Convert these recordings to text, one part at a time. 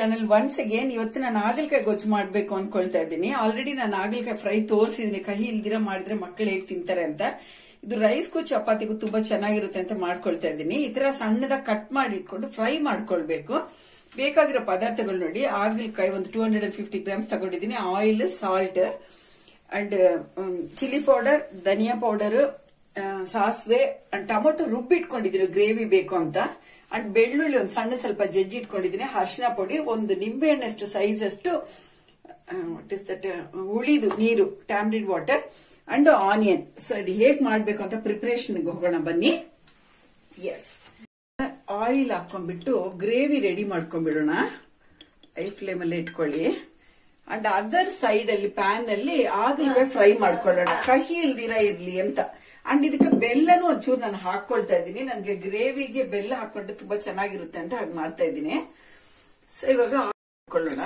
channel once again ಇವತ್ತು ನಾನು ಹಾಗಲಕಾಯಿ ಗೊಜ್ಜು ಮಾಡಬೇಕು ಅನ್ಕೊಳ್ತಾ ಇದ್ದೀನಿ ಆಲ್ರೆಡಿ ನಾನು ಹಾಗಲಕಾಯಿ ಫ್ರೈ ತೋರಿಸಿದೀನಿ ಕಹಿ ಇಲ್ದಿರ ಮಾಡಿದ್ರೆ ಮಕ್ಕಳು ಹೇಗೆ ತಿಂತಾರೆ ಅಂತ ಇದು ರೈಸ್ಗೂ ಚಪಾತಿಗೂ ತುಂಬಾ ಚೆನ್ನಾಗಿರುತ್ತೆ ಅಂತ ಮಾಡ್ಕೊಳ್ತಾ ಇದ್ದೀನಿ ಈ ತರ ಸಣ್ಣದಾಗಿ ಕಟ್ ಮಾಡಿ ಇಟ್ಕೊಂಡು ಫ್ರೈ ಮಾಡ್ಕೊಳ್ಬೇಕು ಬೇಕಾಗಿರೋ ಪದಾರ್ಥಗಳು ನೋಡಿ ಹಾಗಲಕಾಯಿ ಒಂದು two hundred and fifty grams ತಗೊಂಡಿದ್ದೀನಿ oil salt and chilli powder ಧನಿಯಾ ಪೌಡರ್ ಸಾಸಿವೆ ಅಂಡ್ ಟೊಮೊಟೊ ರುಬ್ಬಿಟ್ಕೊಂಡಿದ್ದೀನಿ ಗ್ರೇವಿ ಬೇಕು ಅಂತ ಅಂಡ್ ಬೆಳ್ಳುಳ್ಳಿ ಒಂದು ಸಣ್ಣ ಸ್ವಲ್ಪ ಜಜ್ಜಿ ಇಟ್ಕೊಂಡಿದ್ದೀನಿ ಅರಿಶಿನ ಪುಡಿ ಒಂದು ನಿಂಬೆಹಣ್ಣಷ್ಟು ಸೈಜ್ ಅಷ್ಟು ವಾಟ್ ಇಸ್ ದಟ್ ಉಳಿದು ನೀರು tamarind water and onion so ಇದು ಹೇಗ್ ಮಾಡ್ಬೇಕು ಅಂತ ಪ್ರಿಪರೇಷನ್ಗೆ ಹೋಗೋಣ ಬನ್ನಿ ಎಸ್ ಆಯಿಲ್ ಹಾಕೊಂಡ್ಬಿಟ್ಟು ಗ್ರೇವಿ ರೆಡಿ ಮಾಡ್ಕೊಂಡ್ಬಿಡೋಣ ಐ ಫ್ಲೇಮ್ ಅಲ್ಲಿ ಇಟ್ಕೊಳ್ಳಿ ಅಂಡ್ ಅದರ್ ಸೈಡ್ ಅಲ್ಲಿ ಪ್ಯಾನ್ ಅಲ್ಲಿ ಆಗಲೇ ಫ್ರೈ ಮಾಡ್ಕೊಳ್ಳೋಣ ಕಹಿ ಇಲ್ದಿರ ಇರ್ಲಿ ಅಂತ ಅಂಡ್ ಇದಕ್ಕೆ ಬೆಲ್ಲನೂ ಒಂಚೂರು ನಾನು ಹಾಕೊಳ್ತಾ ಇದ್ದೀನಿ ನನಗೆ ಗ್ರೇವಿಗೆ ಬೆಲ್ಲ ಹಾಕೊಂಡ್ರೆ ತುಂಬಾ ಚೆನ್ನಾಗಿರುತ್ತೆ ಅಂತ ಹಾಗೆ ಮಾಡ್ತಾ ಇದ್ದೀನಿ ಸೊ ಇವಾಗ ಹಾಕೊಳ್ಳೋಣ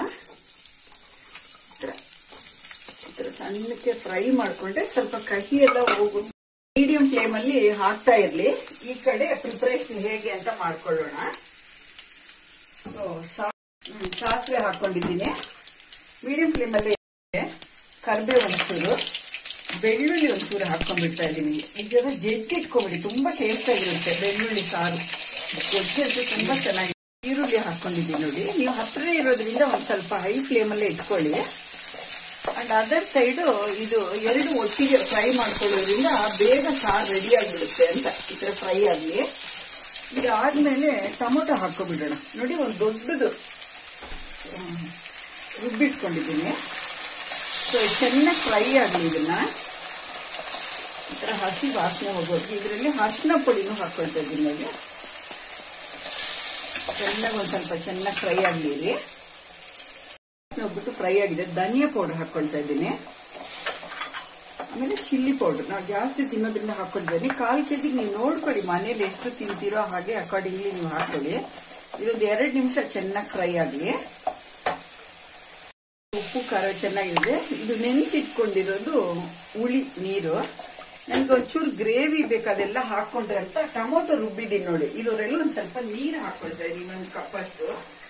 ಸಣ್ಣಕ್ಕೆ ಫ್ರೈ ಮಾಡ್ಕೊಂಡ್ರೆ ಸ್ವಲ್ಪ ಕಹಿ ಎಲ್ಲ ಹೋಗು ಮೀಡಿಯಂ ಫ್ಲೇಮ್ ಅಲ್ಲಿ ಹಾಕ್ತಾ ಇರ್ಲಿ ಈ ಕಡೆ ಪ್ರಿಪರೇಷನ್ ಹೇಗೆ ಅಂತ ಮಾಡ್ಕೊಳ್ಳೋಣ ಸೊ ಸಾಸಿವೆ ಹಾಕೊಂಡಿದ್ದೀನಿ ಮೀಡಿಯಂ ಫ್ಲೇಮ್ ಅಲ್ಲಿ ಕರ್ಬೇವು ಒಂಚೂರು ಬೆಳ್ಳುಳ್ಳಿ ಒಂಚೂರು ಹಾಕೊಂಡ್ಬಿಡ್ತಾ ಇದ್ದೀನಿ ಇದೆಲ್ಲ ಜಜ್ಜಿ ಇಟ್ಕೊಂಬಿಡಿ ತುಂಬಾ ಟೇಸ್ಟ್ ಆಗಿರುತ್ತೆ ಬೆಳ್ಳುಳ್ಳಿ ಸಾರು ಗೊಜ್ಜು ತುಂಬಾ ಚೆನ್ನಾಗಿ ಈರುಳ್ಳಿ ಹಾಕೊಂಡಿದ್ದೀನಿ ನೋಡಿ ನೀವು ಹತ್ರ ಇರೋದ್ರಿಂದ ಒಂದ್ ಸ್ವಲ್ಪ ಹೈ ಫ್ಲೇಮ್ ಅಲ್ಲೇ ಇಟ್ಕೊಳ್ಳಿ ಅಂಡ್ ಅದರ್ ಸೈಡ್ ಇದು ಎರಡು ಒಟ್ಟಿಗೆ ಫ್ರೈ ಮಾಡ್ಕೊಳ್ಳೋದ್ರಿಂದ ಬೇಗ ಸಾರು ರೆಡಿ ಆಗಿಬಿಡುತ್ತೆ ಅಂತ ಈ ತರ ಫ್ರೈ ಆಗಲಿ ಇದಾದ್ಮೇಲೆ ಟೊಮೊಟೊ ಹಾಕೊಬಿಡೋಣ ನೋಡಿ ಒಂದು ದೊಡ್ಡದು ರುಬ್ಬಿಟ್ಕೊಂಡಿದ್ದೀನಿ ಸೊ ಚೆನ್ನಾಗಿ ಫ್ರೈ ಆಗಲಿ ಇದನ್ನ ಈ ತರ ಹಸಿ ವಾಸನೆ ಹೋಗೋದು ಇದರಲ್ಲಿ ಅರಿಶಿನ ಪುಡಿನೂ ಹಾಕೊಳ್ತಾ ಇದ್ದೀನಿ ನೋಡಿ ಚೆನ್ನಾಗಿ ಒಂದು ಸ್ವಲ್ಪ ಚೆನ್ನಾಗಿ ಫ್ರೈ ಆಗಲಿ ಇಲ್ಲಿ ಹೋಗ್ಬಿಟ್ಟು ಫ್ರೈ ಆಗಿದೆ ಧನಿಯಾ ಪೌಡರ್ ಹಾಕೊಳ್ತಾ ಇದ್ದೀನಿ ಆಮೇಲೆ ಚಿಲ್ಲಿ ಪೌಡರ್ ನಾವು ಜಾಸ್ತಿ ತಿನ್ನೋದ್ರಿಂದ ಹಾಕೊಳ್ತೀನಿ ಕಾಲ್ ಕೆಜಿಗೆ ನೀವು ನೋಡ್ಕೊಳ್ಳಿ ಮನೇಲಿ ಎಷ್ಟು ತಿಂತೀರೋ ಹಾಗೆ ಅಕಾರ್ಡಿಂಗ್ಲಿ ನೀವು ಹಾಕೊಳ್ಳಿ ಇದೊಂದು ಎರಡು ನಿಮಿಷ ಚೆನ್ನಾಗಿ ಫ್ರೈ ಆಗಲಿ ಉಪ್ಪು ಖಾರ ಚೆನ್ನಾಗಿದೆ ಇದು ನೆನೆಸಿಟ್ಕೊಂಡಿರೋದು ಹುಳಿ ನೀರು ನನಗೆ ಒಂಚೂರು ಗ್ರೇವಿ ಬೇಕಾದೆಲ್ಲ ಹಾಕೊಂಡ್ರೆ ಅಂತ ಟೊಮೊಟೊ ರುಬ್ಬಿದ್ದೀನಿ ನೋಡಿ ಇದರೆಲ್ಲ ಒಂದ್ ಸ್ವಲ್ಪ ನೀರು ಹಾಕೊಳ್ತಾ ಇದೀನಿ ಒಂದು ಕಪ್ಪಷ್ಟು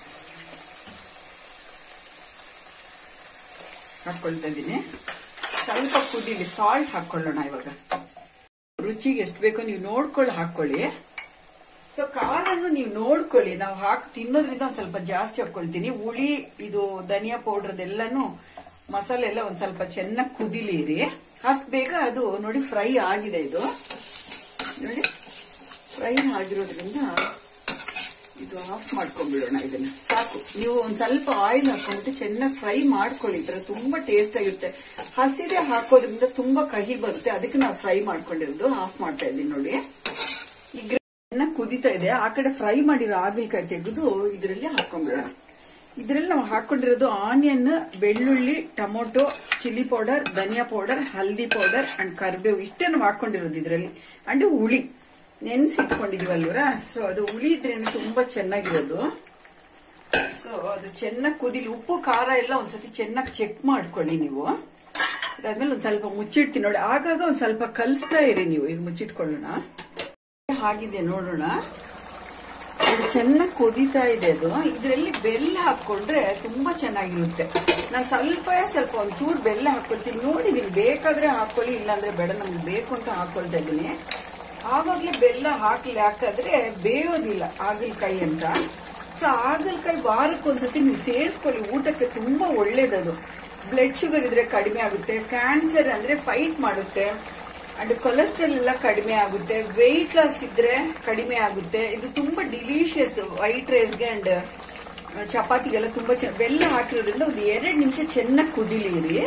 ಹಾಕೊಳ್ತಾ ಇದ್ದೀನಿ ಸ್ವಲ್ಪ ಕುದೀಲಿ ಸಾಲ್ಟ್ ಹಾಕೊಳ್ಳೋಣ ಇವಾಗ ರುಚಿಗೆ ಎಷ್ಟು ಬೇಕೋ ನೀವು ನೋಡ್ಕೊಳ್ಳಿ ಹಾಕೊಳ್ಳಿ ಸೊ ಖಾರನ್ನು ನೀವು ನೋಡ್ಕೊಳ್ಳಿ ನಾವು ಹಾಕಿ ತಿನ್ನೋದ್ರಿಂದ ಒಂದ್ ಸ್ವಲ್ಪ ಜಾಸ್ತಿ ಹಾಕೊಳ್ತೀನಿ ಹುಳಿ ಇದು ಧನಿಯಾ ಪೌಡರ್ ಎಲ್ಲಾನು ಮಸಾಲೆ ಎಲ್ಲ ಒಂದ್ ಸ್ವಲ್ಪ ಚೆನ್ನಾಗಿ ಕುದಿಲಿರಿ ಅಷ್ಟು ಬೇಗ ಅದು ನೋಡಿ ಫ್ರೈ ಆಗಿದೆ ಇದು ನೋಡಿ ಫ್ರೈ ಆಗಿರೋದ್ರಿಂದ ಇದು ಆಫ್ ಮಾಡ್ಕೊಂಡ್ಬಿಡೋಣ ಇದನ್ನ ಸಾಕು ನೀವು ಒಂದ್ ಸ್ವಲ್ಪ ಆಯಿಲ್ ಹಾಕೊಂಡ್ಬಿಟ್ಟು ಚೆನ್ನಾಗಿ ಫ್ರೈ ಮಾಡ್ಕೊಳ್ಳಿ ತರ ತುಂಬಾ ಟೇಸ್ಟ್ ಆಗಿರುತ್ತೆ ಹಸಿದೆ ಹಾಕೋದ್ರಿಂದ ತುಂಬಾ ಕಹಿ ಬರುತ್ತೆ ಅದಕ್ಕೆ ನಾವು ಫ್ರೈ ಮಾಡ್ಕೊಂಡಿರೋದು ಆಫ್ ಮಾಡ್ತಾ ಇದ್ದೀನಿ ನೋಡಿ ಈಗ ಚೆನ್ನಾಗಿ ಕುದೀತಾ ಇದೆ ಆ ಕಡೆ ಫ್ರೈ ಮಾಡಿರೋ ಆಗಲಕಾಯಿ ತೆಗೆದು ಇದರಲ್ಲಿ ಹಾಕೊಂಡ್ಬಿಡೋಣ ಇದರಲ್ಲಿ ನಾವು ಹಾಕೊಂಡಿರೋದು ಆನಿಯನ್ ಬೆಳ್ಳುಳ್ಳಿ ಟೊಮೊಟೊ ಚಿಲ್ಲಿ ಪೌಡರ್ ಧನಿಯಾ ಪೌಡರ್ ಹಲ್ದಿ ಪೌಡರ್ ಅಂಡ್ ಕರ್ಬೇವು ಇಷ್ಟೇ ನಾವು ಹಾಕೊಂಡಿರೋದು ಇದರಲ್ಲಿ ಅಂಡ್ ಹುಳಿ ನೆನ್ಸಿಟ್ಕೊಂಡಿದೀವಲ್ವರ ಸೊ ಅದು ಹುಳಿ ಇದ್ರೇನೆ ತುಂಬಾ ಚೆನ್ನಾಗಿರೋದು ಸೊ ಅದು ಚೆನ್ನಾಗಿ ಕುದಿಲಿ ಉಪ್ಪು ಖಾರ ಎಲ್ಲ ಒಂದ್ಸತಿ ಚೆನ್ನಾಗಿ ಚೆಕ್ ಮಾಡ್ಕೊಳ್ಳಿ ನೀವು ಅದಾದ್ಮೇಲೆ ಒಂದ್ ಸ್ವಲ್ಪ ಮುಚ್ಚಿಡ್ತೀನಿ ನೋಡಿ ಆಗಾಗ ಒಂದ್ ಸ್ವಲ್ಪ ಕಲ್ಸ್ತಾ ಇರಿ ನೀವು ಇದು ಮುಚ್ಚಿಟ್ಕೊಳ್ಳೋಣ ಹಾಗಿದೆ ನೋಡೋಣ ಇದು ಚೆನ್ನಾಗಿ ಕೊದಿತಾ ಇದೆ ಅದು ಇದರಲ್ಲಿ ಬೆಲ್ಲ ಹಾಕೊಂಡ್ರೆ ತುಂಬಾ ಚೆನ್ನಾಗಿರುತ್ತೆ ನಾನು ಸ್ವಲ್ಪ ಸ್ವಲ್ಪ ಒಂಚೂರು ಬೆಲ್ಲ ಹಾಕೊಳ್ತೀನಿ ನೋಡಿದೀನಿ ಬೇಕಾದ್ರೆ ಹಾಕೊಳ್ಳಿ ಇಲ್ಲಾಂದ್ರೆ ಬೇಡ ನಮ್ಗೆ ಬೇಕು ಅಂತ ಹಾಕೊಳ್ತಾ ಇದ್ದೀನಿ ಆವಾಗ್ಲೇ ಬೆಲ್ಲ ಹಾಕ್ಲಿ ಹಾಕಿದ್ರೆ ಬೇಯೋದಿಲ್ಲ ಆಗಲಕಾಯಿ ಅಂತ ಸೊ ಆಗಲಕಾಯಿ ವಾರಕ್ಕೊಂದ್ಸತಿ ನೀವು ಸೇರಿಸ್ಕೊಳ್ಳಿ ಊಟಕ್ಕೆ ತುಂಬಾ ಒಳ್ಳೇದದು ಬ್ಲಡ್ ಶುಗರ್ ಇದ್ರೆ ಕಡಿಮೆ ಆಗುತ್ತೆ ಕ್ಯಾನ್ಸರ್ ಅಂದ್ರೆ ಫೈಟ್ ಮಾಡುತ್ತೆ ಅಂಡ್ ಕೊಲೆಸ್ಟ್ರಾಲ್ ಎಲ್ಲ ಕಡಿಮೆ ಆಗುತ್ತೆ ವೆಯ್ಟ್ ಲಾಸ್ ಇದ್ರೆ ಕಡಿಮೆ ಆಗುತ್ತೆ ಇದು ತುಂಬಾ ಡಿಲಿಷಿಯಸ್ ವೈಟ್ ರೈಸ್ಗೆ ಅಂಡ್ ಚಪಾತಿಗೆಲ್ಲ ತುಂಬಾ ಚೆನ್ನಾಗಿ ಬೆಲ್ಲ ಹಾಕಿರೋದ್ರಿಂದ ಒಂದು ಎರಡು ನಿಮಿಷ ಚೆನ್ನಾಗಿ ಕುದಿಲಿರಿ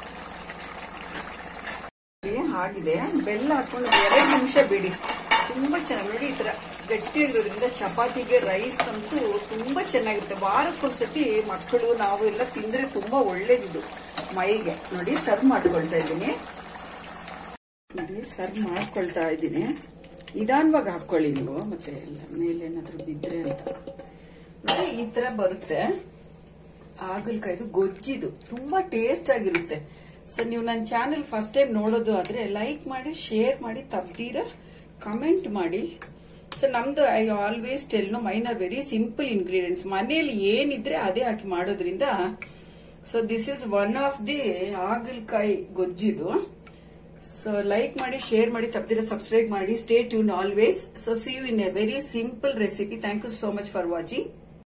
ಆಗಿದೆ ಬೆಲ್ಲ ಹಾಕೊಂಡು ಎರಡು ನಿಮಿಷ ಬಿಡಿ ತುಂಬಾ ಚೆನ್ನಾಗಿ ನೋಡಿ ಈ ತರ ಗಟ್ಟಿಯಾಗಿರೋದ್ರಿಂದ ಚಪಾತಿಗೆ ರೈಸ್ ಅಂತೂ ತುಂಬಾ ಚೆನ್ನಾಗಿರುತ್ತೆ ವಾರಕ್ಕೊಂದ್ಸತಿ ಮಕ್ಕಳು ನಾವು ಎಲ್ಲ ತಿಂದ್ರೆ ತುಂಬಾ ಒಳ್ಳೇದಿದು ಮೈಗೆ ನೋಡಿ ಸರ್ವ್ ಮಾಡ್ಕೊಳ್ತಾ ಇದ್ದೀನಿ ನೋಡಿ ಸರ್ವ್ ಮಾಡ್ಕೊಳ್ತಾ ಇದ್ದೀನಿ ನಿಧಾನವಾಗಿ ಹಾಕೊಳ್ಳಿ ನೀವು ಮತ್ತೆ ಎಲ್ಲ ಮೇಲೆ ಏನಾದ್ರೂ ಬಿದ್ರೆ ಅಂತ ನೋಡಿ ಈ ತರ ಬರುತ್ತೆ ಆಗಲ್ಕಾಯ್ದು ಗೊಜ್ಜಿದು ತುಂಬಾ ಟೇಸ್ಟ್ ಆಗಿರುತ್ತೆ ಸೊ ನೀವು ನನ್ನ ಚಾನೆಲ್ ಫಸ್ಟ್ ಟೈಮ್ ನೋಡೋದು ಆದ್ರೆ ಲೈಕ್ ಮಾಡಿ ಶೇರ್ ಮಾಡಿ ತಪ್ಪೀರ ಕಮೆಂಟ್ ಮಾಡಿ ಸೊ ನಮ್ದು I always tell no mine are very simple ingredients ಮನೆಯಲ್ಲಿ ಏನಿದ್ರೆ ಅದೇ ಹಾಕಿ ಮಾಡೋದ್ರಿಂದ so this is one of the ಆಗಲ್ಕಾಯಿ ಗೊಜ್ಜಿದು ಸೊ ಲೈಕ್ ಮಾಡಿ ಶೇರ್ ಮಾಡಿ ತಪ್ಪದಿರ ಸಬ್ಸ್ಕ್ರೈಬ್ ಮಾಡಿ stay tuned always so see you in a very simple recipe thank you so much for watching